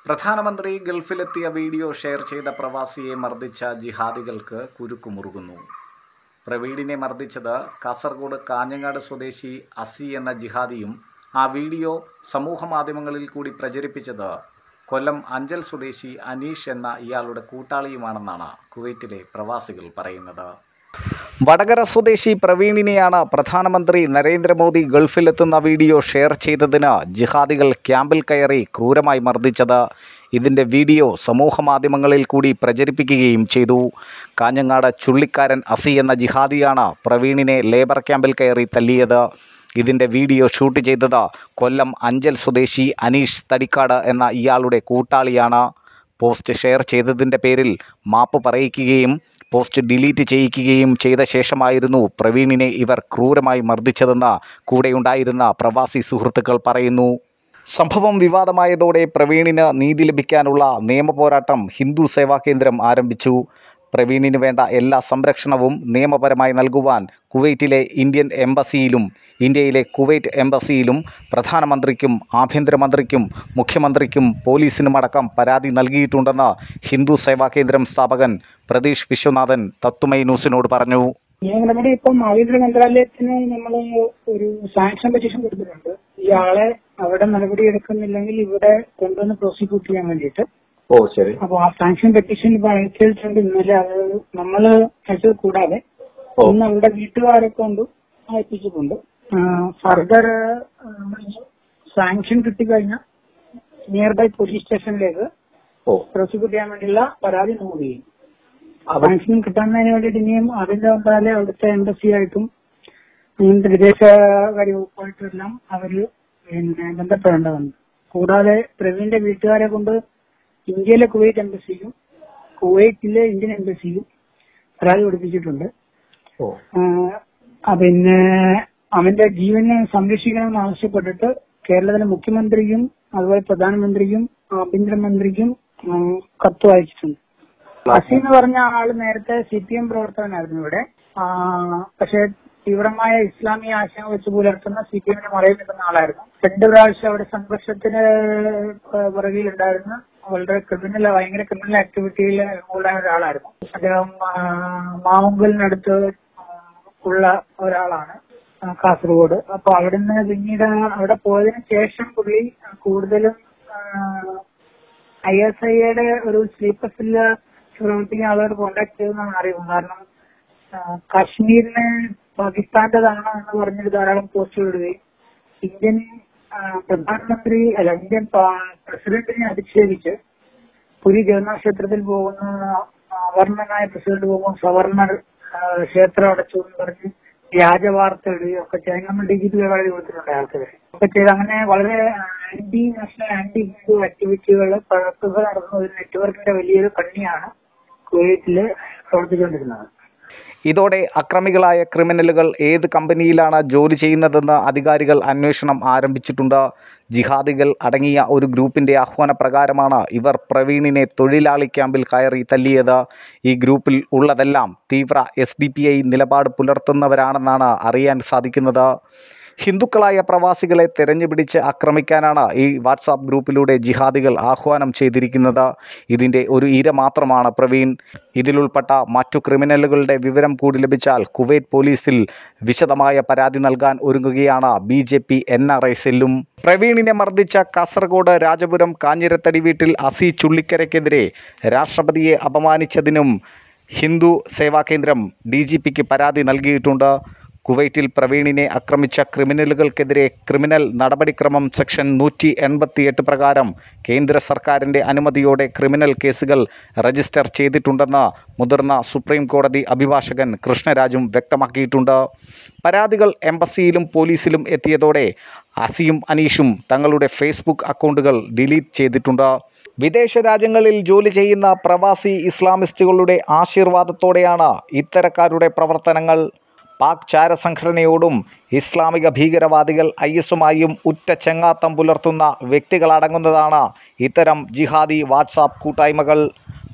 പ്രധാനമന്ത്രി ഗൾഫിലെത്തിയ video share ചെയ്ത പ്രവാസിയെ മർദ്ദിച്ച ജിഹാദികൾക്ക് കുരുക്കുമുറുകുന്നു പ്രവീണിനെ മർദ്ദിച്ചത് കാസർഗോഡ് കാഞ്ഞങ്ങാട് സ്വദേശി അസി എന്ന ജിഹാദിയും ആ വീഡിയോ സമൂഹമാധ്യമങ്ങളിൽ കൂടി പ്രചരിപ്പിച്ചത് കൊല്ലം അഞ്ചൽ സ്വദേശി അനീഷ് എന്ന ഇയാളുടെ കൂട്ടാളിയുമാണെന്നാണ് കുവൈറ്റിലെ പ്രവാസികൾ പറയുന്നത് വടകര സ്വദേശി പ്രവീണിനെയാണ് പ്രധാനമന്ത്രി നരേന്ദ്രമോദി ഗൾഫിലെത്തുന്ന വീഡിയോ ഷെയർ ചെയ്തതിന് ജിഹാദികൾ ക്യാമ്പിൽ കയറി ക്രൂരമായി മർദ്ദിച്ചത് ഇതിൻ്റെ വീഡിയോ സമൂഹമാധ്യമങ്ങളിൽ കൂടി പ്രചരിപ്പിക്കുകയും ചെയ്തു കാഞ്ഞങ്ങാട് ചുള്ളിക്കാരൻ അസി എന്ന ജിഹാദിയാണ് പ്രവീണിനെ ലേബർ ക്യാമ്പിൽ കയറി തല്ലിയത് ഇതിൻ്റെ വീഡിയോ ഷൂട്ട് ചെയ്തത് കൊല്ലം അഞ്ചൽ സ്വദേശി അനീഷ് തടിക്കാട് എന്ന ഇയാളുടെ കൂട്ടാളിയാണ് പോസ്റ്റ് ഷെയർ ചെയ്തതിൻ്റെ പേരിൽ മാപ്പ് പറയിക്കുകയും പോസ്റ്റ് ഡിലീറ്റ് ചെയ്യിക്കുകയും ചെയ്ത ശേഷമായിരുന്നു പ്രവീണിനെ ഇവർ ക്രൂരമായി മർദ്ദിച്ചതെന്ന് കൂടെയുണ്ടായിരുന്ന പ്രവാസി സുഹൃത്തുക്കൾ പറയുന്നു സംഭവം വിവാദമായതോടെ പ്രവീണിന് നീതി ലഭിക്കാനുള്ള നിയമപോരാട്ടം ഹിന്ദു സേവാ കേന്ദ്രം ആരംഭിച്ചു പ്രവീണിന് വേണ്ട എല്ലാ സംരക്ഷണവും നിയമപരമായി നൽകുവാൻ കുവൈറ്റിലെ ഇന്ത്യൻ എംബസിയിലും ഇന്ത്യയിലെ കുവൈറ്റ് എംബസിയിലും പ്രധാനമന്ത്രിക്കും ആഭ്യന്തരമന്ത്രിക്കും മുഖ്യമന്ത്രിക്കും പോലീസിനുമടക്കം പരാതി നൽകിയിട്ടുണ്ടെന്ന് ഹിന്ദു സേവാ കേന്ദ്രം സ്ഥാപകൻ പ്രതീഷ് വിശ്വനാഥൻ തത്തുമൈ ന്യൂസിനോട് പറഞ്ഞു നമ്മുടെ ഇപ്പം ആഭ്യന്തര മന്ത്രാലയത്തിന് നമ്മൾ ഒരു സാങ്ഷൻ പെറ്റീഷൻ കൊടുത്തിട്ടുണ്ട് ഇയാളെ അവിടെ നടപടി എടുക്കുന്നില്ലെങ്കിൽ ഇവിടെ കൊണ്ടുവന്ന് പ്രോസിക്യൂട്ട് ചെയ്യാൻ വേണ്ടിയിട്ട് ഓ ശരി അപ്പൊ ആ സാങ്ഷൻ പെറ്റീഷൻ ഇപ്പൊ അയച്ചിട്ടുണ്ട് ഇന്നലെ അത് നമ്മള് അയച്ചത് കൂടാതെ ഓ. ഇന്ന് അവരുടെ വീട്ടുകാരെ കൊണ്ട് അയപ്പിച്ചിട്ടുണ്ട് ഫർദർ സാങ്ഷൻ കിട്ടിക്കഴിഞ്ഞാൽ നിയർ ബൈ പോലീസ് സ്റ്റേഷനിലേക്ക് ഓ പ്രോസിക്യൂട്ട് ചെയ്യാൻ വേണ്ടിയുള്ള പരാതി മൂവ് ചെയ്യും സാങ്ഷൻ കിട്ടുന്നതിന് വേണ്ടിയിട്ട് ഇനിയും അതിന്റെ മുമ്പാലെ അവിടുത്തെ എംബസി ആയിട്ടും അങ്ങനത്തെ വിദേശകാര്യ വകുപ്പായിട്ടും എല്ലാം അവര് പിന്നെ ബന്ധപ്പെടേണ്ടതുണ്ട് കൂടാതെ പ്രവീണിന്റെ വീട്ടുകാരെ കൊണ്ട് ഇന്ത്യയിലെ കുവൈറ്റ് എംബസിയിലും കുവൈറ്റിലെ ഇന്ത്യൻ എംബസിയിലും പരാതി കൊടുപ്പിച്ചിട്ടുണ്ട് ഓ ആഹ് ആ പിന്നെ അവന്റെ ജീവനെ സംരക്ഷിക്കണമെന്ന് ആവശ്യപ്പെട്ടിട്ട് കേരളത്തിലെ മുഖ്യമന്ത്രിക്കും അതുപോലെ പ്രധാനമന്ത്രിക്കും ആഭ്യന്തരമന്ത്രിക്കും ആഹ് കത്ത് അയച്ചിട്ടുണ്ട് അസി എന്ന് പറഞ്ഞ ആള് നേരത്തെ സി പി എം പ്രവർത്തകനായിരുന്നു ഇവിടെ ആഹ് പക്ഷെ തീവ്രമായ ഇസ്ലാമിക ആശയം വെച്ച് പുലർത്തുന്ന സി പി എമ്മിന് മറയിൽ നിൽക്കുന്ന ആളായിരുന്നു രണ്ട് പ്രാവശ്യം അവിടെ സംഘർഷത്തിന് പുറകിലുണ്ടായിരുന്ന വളരെ ക്രിമിനൽ ഭയങ്കര ക്രിമിനൽ ആക്ടിവിറ്റിയിൽ ഉള്ള ഒരാളായിരുന്നു അദ്ദേഹം ആഹ് മാവുങ്കലിനടുത്ത് ഉള്ള ഒരാളാണ് ആ, കാസർഗോഡ് അപ്പൊ അവിടുന്ന് പിന്നീട് അവിടെ പോയതിനു ശേഷം പുള്ളി കൂടുതലും ഐ എസ് ഐയുടെ ഒരു സ്ലീപ്പർ സെല്ല് പ്രവർത്തിക്കുന്ന ആളുകൾ കോണ്ടാക്ട് ചെയ്തെന്നാണ് അറിവ് കാരണം ആ, കാശ്മീരിന് പാകിസ്ഥാന്റേതാണ് എന്ന് പറഞ്ഞിട്ട് ധാരാളം പോസ്റ്റുകൾ ഇടുകയും ഇന്ത്യൻ ആ, പ്രധാനമന്ത്രി അല്ല ഇന്ത്യൻ പാ- പ്രസിഡന്റിനെ അധിക്ഷേപിച്ച് പുരി ജഗന്നാഥ് ക്ഷേത്രത്തിൽ പോകുന്ന അവർണനായ പ്രസിഡന്റ് പോകുമ്പോൾ സവർണർ ആ, ക്ഷേത്രം അടച്ചു എന്ന് പറഞ്ഞ് വ്യാജ വാർത്ത ഇടുകയും ഒക്കെ ചെയ്യാൻ നമ്മൾ ഡിജിറ്റൽ പരാതി കൊടുത്തിട്ടുണ്ട് ആൾക്കാരെ ഒക്കെ ചെയ്ത് അങ്ങനെ വളരെ ആന്റി നാഷണൽ ആന്റി ഹിന്ദു ആക്ടിവിറ്റികൾ പ്രവർത്തകർ നടത്തുന്ന ഒരു നെറ്റ്വർക്കിന്റെ വലിയൊരു കണ്ണിയാണ് കുവൈറ്റില് പ്രവർത്തിച്ചുകൊണ്ടിരുന്നത് ഇതോടെ അക്രമികളായ ക്രിമിനലുകൾ ഏത് കമ്പനിയിലാണ് ജോലി ചെയ്യുന്നതെന്ന് അധികാരികൾ അന്വേഷണം ആരംഭിച്ചിട്ടുണ്ട് ജിഹാദികൾ അടങ്ങിയ ഒരു ഗ്രൂപ്പിൻ്റെ ആഹ്വാനപ്രകാരമാണ് ഇവർ പ്രവീണിനെ തൊഴിലാളി ക്യാമ്പിൽ കയറി തല്ലിയത് ഈ ഗ്രൂപ്പിൽ ഉള്ളതെല്ലാം തീവ്ര എസ് ഡി പി ഐ നിലപാട് പുലർത്തുന്നവരാണെന്നാണ് അറിയാൻ സാധിക്കുന്നത് ഹിന്ദുക്കളായ പ്രവാസികളെ തെരഞ്ഞുപിടിച്ച് ആക്രമിക്കാനാണ് ഈ വാട്സാപ്പ് ഗ്രൂപ്പിലൂടെ ജിഹാദികൾ ആഹ്വാനം ചെയ്തിരിക്കുന്നത് ഇതിൻ്റെ ഒരു ഇര മാത്രമാണ് പ്രവീൺ ഇതിലുൾപ്പെട്ട മറ്റു ക്രിമിനലുകളുടെ വിവരം കൂടി ലഭിച്ചാൽ കുവൈറ്റ് പോലീസിൽ വിശദമായ പരാതി നൽകാൻ ഒരുങ്ങുകയാണ് B J P N R I സെല്ലും പ്രവീണിനെ മർദ്ദിച്ച കാസർഗോഡ് രാജപുരം കാഞ്ഞിരത്തടി വീട്ടിൽ അസി ചുള്ളിക്കരയ്ക്കെതിരെ രാഷ്ട്രപതിയെ അപമാനിച്ചതിനും ഹിന്ദു സേവാ കേന്ദ്രം ഡി ജി പിക്ക് പരാതി നൽകിയിട്ടുണ്ട് കുവൈറ്റിൽ പ്രവീണിനെ ആക്രമിച്ച ക്രിമിനലുകൾക്കെതിരെ ക്രിമിനൽ നടപടിക്രമം സെക്ഷൻ നൂറ്റി എൺപത്തിയെട്ട് പ്രകാരം കേന്ദ്ര സർക്കാരിൻ്റെ അനുമതിയോടെ ക്രിമിനൽ കേസുകൾ രജിസ്റ്റർ ചെയ്തിട്ടുണ്ടെന്ന് മുതിർന്ന സുപ്രീം കോടതി അഭിഭാഷകൻ കൃഷ്ണരാജും വ്യക്തമാക്കിയിട്ടുണ്ട് പരാതികൾ എംബസിയിലും പോലീസിലും എത്തിയതോടെ അസിയും അനീഷും തങ്ങളുടെ ഫേസ്ബുക്ക് അക്കൗണ്ടുകൾ ഡിലീറ്റ് ചെയ്തിട്ടുണ്ട് വിദേശ രാജ്യങ്ങളിൽ ജോലി ചെയ്യുന്ന പ്രവാസി ഇസ്ലാമിസ്റ്റുകളുടെ ആശീർവാദത്തോടെയാണ് ഇത്തരക്കാരുടെ പ്രവർത്തനങ്ങൾ പാക് ചാരസംഘടനയോടും ഇസ്ലാമിക ഭീകരവാദികൾ ഐ എസുമായും ഉറ്റ ചെങ്ങാത്തം പുലർത്തുന്ന വ്യക്തികളടങ്ങുന്നതാണ് ഇത്തരം ജിഹാദി വാട്സാപ്പ് കൂട്ടായ്മകൾ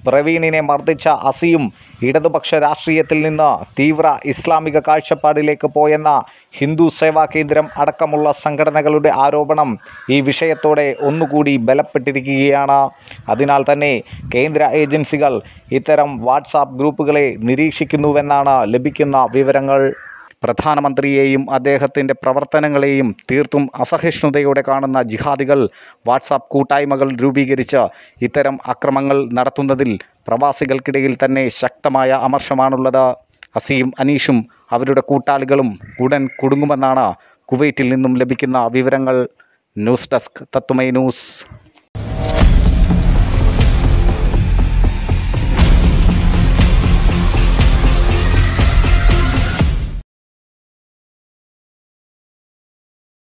പ്രവീണിനെ മർദ്ദിച്ച അസിയും ഇടതുപക്ഷ രാഷ്ട്രീയത്തിൽ നിന്ന് തീവ്ര ഇസ്ലാമിക കാഴ്ചപ്പാടിലേക്ക് പോയെന്ന ഹിന്ദു സേവാ കേന്ദ്രം അടക്കമുള്ള സംഘടനകളുടെ ആരോപണം ഈ വിഷയത്തോടെ ഒന്നുകൂടി ബലപ്പെട്ടിരിക്കുകയാണ് അതിനാൽ തന്നെ കേന്ദ്ര ഏജൻസികൾ ഇത്തരം വാട്സാപ്പ് ഗ്രൂപ്പുകളെ നിരീക്ഷിക്കുന്നുവെന്നാണ് ലഭിക്കുന്ന വിവരങ്ങൾ പ്രധാനമന്ത്രിയെയും അദ്ദേഹത്തിൻ്റെ പ്രവർത്തനങ്ങളെയും തീർത്തും അസഹിഷ്ണുതയോടെ കാണുന്ന ജിഹാദികൾ വാട്സാപ്പ് കൂട്ടായ്മകൾ രൂപീകരിച്ച് ഇത്തരം അക്രമങ്ങൾ നടത്തുന്നതിൽ പ്രവാസികൾക്കിടയിൽ തന്നെ ശക്തമായ അമർഷമാണുള്ളത് അസീം അനീഷും അവരുടെ കൂട്ടാളികളും ഉടൻ കുടുങ്ങുമെന്നാണ് കുവൈറ്റിൽ നിന്നും ലഭിക്കുന്ന വിവരങ്ങൾ ന്യൂസ് ഡെസ്ക് തത്തുമൈ ന്യൂസ്